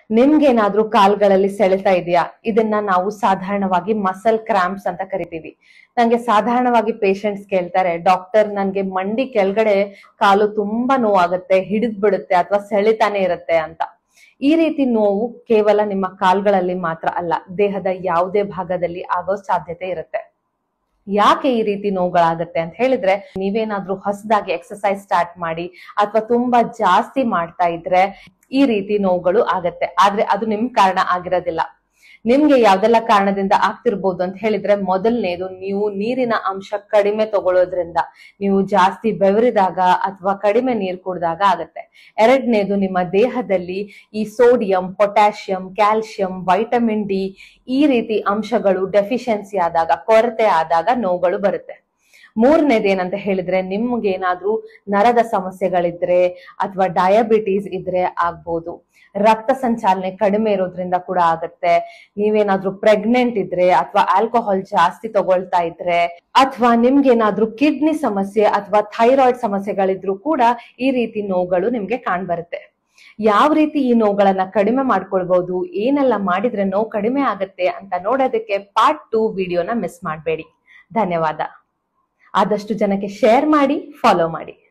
ನಿಮ್ಗೇನಾದ್ರೂ ಕಾಲ್ಗಳಲ್ಲಿ ಸೆಳೆತ ಇದೆಯಾ ಇದನ್ನ ನಾವು ಸಾಧಾರಣವಾಗಿ ಮಸಲ್ ಕ್ರಾಂಪ್ಸ್ ಅಂತ ಕರಿತೀವಿ ನಂಗೆ ಸಾಧಾರಣವಾಗಿ ಪೇಷಂಟ್ಸ್ ಕೇಳ್ತಾರೆ ಡಾಕ್ಟರ್ ನನ್ಗೆ ಮಂಡಿ ಕೆಳಗಡೆ ಕಾಲು ತುಂಬಾ ನೋವಾಗುತ್ತೆ ಹಿಡಿದ್ ಬಿಡುತ್ತೆ ಅಥವಾ ಸೆಳಿತಾನೆ ಇರುತ್ತೆ ಅಂತ ಈ ರೀತಿ ನೋವು ಕೇವಲ ನಿಮ್ಮ ಕಾಲ್ಗಳಲ್ಲಿ ಮಾತ್ರ ಅಲ್ಲ ದೇಹದ ಯಾವುದೇ ಭಾಗದಲ್ಲಿ ಆಗೋ ಸಾಧ್ಯತೆ ಇರುತ್ತೆ ಯಾಕೆ ಈ ರೀತಿ ನೋವುಗಳಾಗತ್ತೆ ಅಂತ ಹೇಳಿದ್ರೆ ನೀವೇನಾದ್ರೂ ಹೊಸದಾಗಿ ಎಕ್ಸರ್ಸೈಸ್ ಸ್ಟಾರ್ಟ್ ಮಾಡಿ ಅಥವಾ ತುಂಬಾ ಜಾಸ್ತಿ ಮಾಡ್ತಾ ಇದ್ರೆ ಈ ರೀತಿ ನೋವುಗಳು ಆಗತ್ತೆ ಆದ್ರೆ ಅದು ನಿಮ್ ಕಾರಣ ಆಗಿರೋದಿಲ್ಲ ನಿಮ್ಗೆ ಯಾವ್ದೆಲ್ಲ ಕಾರಣದಿಂದ ಆಗ್ತಿರ್ಬೋದು ಅಂತ ಹೇಳಿದ್ರೆ ಮೊದಲನೇದು ನೀವು ನೀರಿನ ಅಂಶ ಕಡಿಮೆ ತಗೊಳ್ಳೋದ್ರಿಂದ ನೀವು ಜಾಸ್ತಿ ಬೆವರಿದಾಗ ಅಥವಾ ಕಡಿಮೆ ನೀರು ಕುಡಿದಾಗ ಆಗತ್ತೆ ಎರಡನೇದು ನಿಮ್ಮ ದೇಹದಲ್ಲಿ ಈ sodium potassium calcium vitamin D ಈ ರೀತಿ ಅಂಶಗಳು ಡೆಫಿಷಿಯನ್ಸಿ ಆದಾಗ ಕೊರತೆ ಆದಾಗ ನೋವುಗಳು ಬರುತ್ತೆ ಮೂರನೇದು ಏನಂತ ಹೇಳಿದ್ರೆ ನಿಮ್ಗೆ ಏನಾದ್ರೂ ನರದ ಸಮಸ್ಯೆಗಳಿದ್ರೆ ಅಥವಾ ಡಯಾಬಿಟೀಸ್ ಇದ್ರೆ ಆಗ್ಬೋದು ರಕ್ತ ಸಂಚಾಲನೆ ಕಡಿಮೆ ಇರೋದ್ರಿಂದ ಕೂಡ ಆಗತ್ತೆ ನೀವೇನಾದ್ರೂ ಪ್ರೆಗ್ನೆಂಟ್ ಇದ್ರೆ ಅಥವಾ ಆಲ್ಕೋಹಾಲ್ ಜಾಸ್ತಿ ತಗೊಳ್ತಾ ಇದ್ರೆ ಅಥವಾ ನಿಮ್ಗೇನಾದ್ರೂ ಕಿಡ್ನಿ ಸಮಸ್ಯೆ ಅಥವಾ ಥೈರಾಯ್ಡ್ ಸಮಸ್ಯೆಗಳಿದ್ರು ಕೂಡ ಈ ರೀತಿ ನೋವುಗಳು ನಿಮ್ಗೆ ಕಾಣ್ಬರುತ್ತೆ ಯಾವ ರೀತಿ ಈ ನೋವುಗಳನ್ನ ಕಡಿಮೆ ಮಾಡ್ಕೊಳ್ಬಹುದು ಏನೆಲ್ಲ ಮಾಡಿದ್ರೆ ನೋವು ಕಡಿಮೆ ಆಗತ್ತೆ ಅಂತ ನೋಡೋದಕ್ಕೆ ಪಾರ್ಟ್ ಟೂ ವಿಡಿಯೋನ ಮಿಸ್ ಮಾಡಬೇಡಿ ಧನ್ಯವಾದ ಆದಷ್ಟು ಜನಕ್ಕೆ ಶೇರ್ ಮಾಡಿ ಫಾಲೋ ಮಾಡಿ